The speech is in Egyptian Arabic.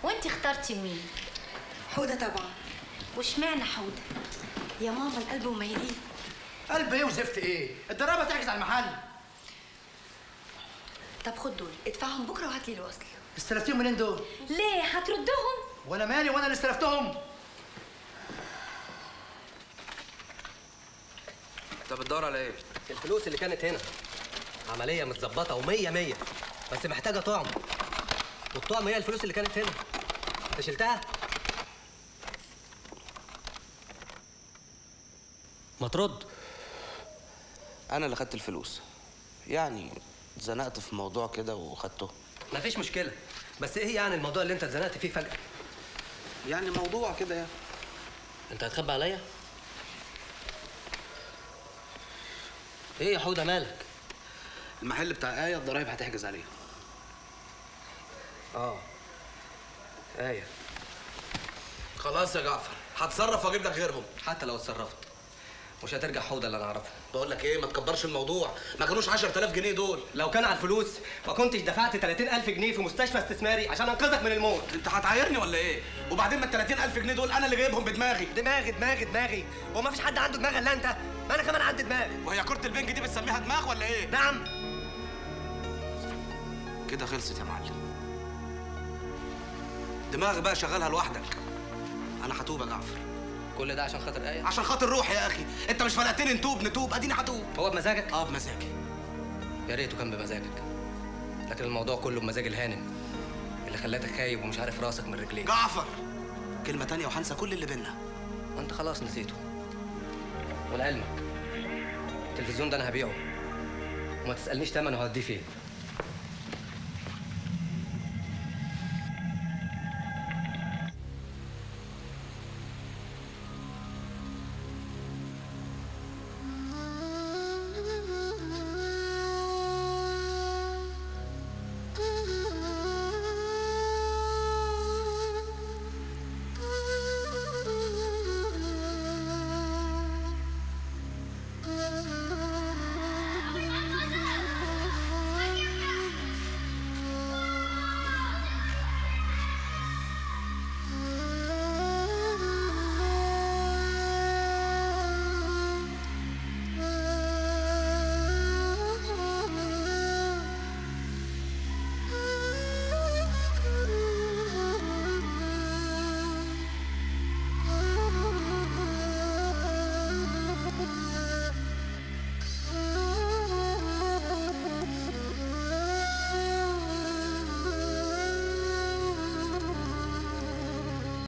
وانت اخترتي مين حودة طبعا واشمعنى حوده يا ماما القلب وميلين قلب ايه وزفت ايه الدرابه تحجز على المحل طب خد دول ادفعهم بكره وهات لي الوصل استلفتيهم منين دول ليه هتردهم وانا مالي وانا اللي استلفتهم انت بتدور على ايه الفلوس اللي كانت هنا عملية متظبطة ومية مية بس محتاجة طعم والطعم هي الفلوس اللي كانت هنا انت شلتها؟ ما ترد انا اللي خدت الفلوس يعني اتزنقت في موضوع كده وخدته مفيش مشكلة بس ايه يعني الموضوع اللي انت اتزنقت فيه فجأة؟ يعني موضوع كده يعني انت هتخبي عليا؟ ايه يا حودة مالك؟ المحل بتاع آية الضرايب هتحجز عليه اه ايه خلاص يا جعفر هتصرف واجيب لك غيرهم حتى لو اتصرفت مش هترجع حودة اللي انا اعرفها بقول لك ايه ما تكبرش الموضوع ما كانوش 10000 جنيه دول لو كان على الفلوس ما كنتش دفعت 30000 جنيه في مستشفى استثماري عشان انقذك من الموت انت هتعايرني ولا ايه وبعدين ما ال 30000 جنيه دول انا اللي جايبهم بدماغي دماغي دماغي دماغي هو ما فيش حد عنده دماغ الا انت ما انا كمان عندي دماغ وهي كرة البنج دي بتسميها دماغ ولا ايه نعم كده خلصت يا معلم دماغ بقى شغالها لوحدك انا هتوب يا جعفر كل ده عشان خاطر ايه عشان خاطر روحي يا اخي انت مش فلقتني نتوب نتوب اديني هتوب هو بمزاجك اه بمزاجي يا ريته كان بمزاجك لكن الموضوع كله بمزاج الهانم اللي خلاتك خايب ومش عارف راسك من رجليك جعفر كلمة تانية وهنسى كل اللي بينا وانت خلاص نسيته ولعلمك التلفزيون ده انا هبيعه وما تسالنيش تمنه هوديه فين